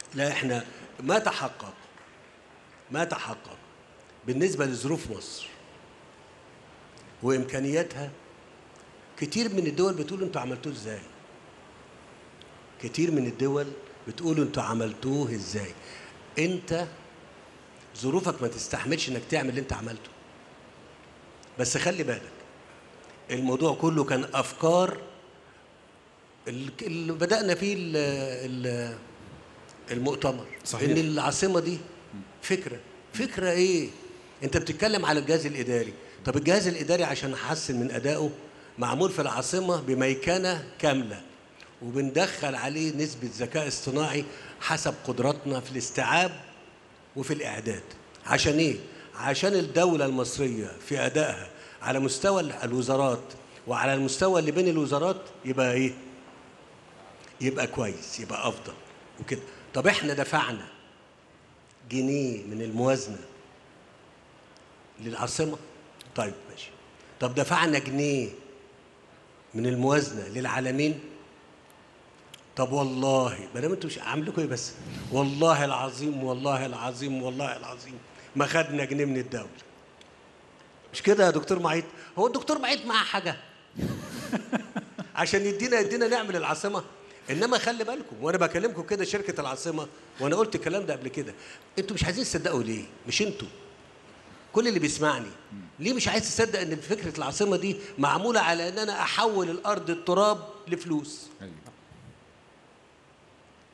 لا احنا ما تحقق ما تحقق بالنسبه لظروف مصر وامكانياتها كتير من الدول بتقول انتوا عملتوه ازاي كتير من الدول بتقول انتوا عملتوه ازاي انت ظروفك ما تستحملش انك تعمل اللي انت عملته بس خلي بالك الموضوع كله كان افكار ال- اللي بدانا فيه ال- ال- المؤتمر صحيح. ان العاصمه دي فكره فكره ايه انت بتتكلم على الجهاز الاداري طب الجهاز الاداري عشان نحسن من ادائه معمول في العاصمه بميكنه كامله وبندخل عليه نسبه ذكاء اصطناعي حسب قدراتنا في الاستيعاب وفي الاعداد عشان ايه عشان الدوله المصريه في ادائها على مستوى الوزارات وعلى المستوى اللي بين الوزارات يبقى ايه يبقى كويس يبقى افضل وكده طب احنا دفعنا جنيه من الموازنه للعاصمه طيب ماشي طب دفعنا جنيه من الموازنه للعالمين طب والله ما دام انتوا مش عاملكم ايه بس والله العظيم والله العظيم والله العظيم ما خدنا جنيه من الدوله مش كده يا دكتور معيد هو الدكتور معيد معاه حاجه عشان يدينا يدينا نعمل العاصمه انما خلي بالكم وانا بكلمكم كده شركه العاصمه وانا قلت الكلام ده قبل كده انتوا مش عايزين تصدقوا ليه مش انتوا كل اللي بيسمعني ليه مش عايز تصدق ان فكره العاصمه دي معموله على ان انا احول الارض التراب لفلوس ايوه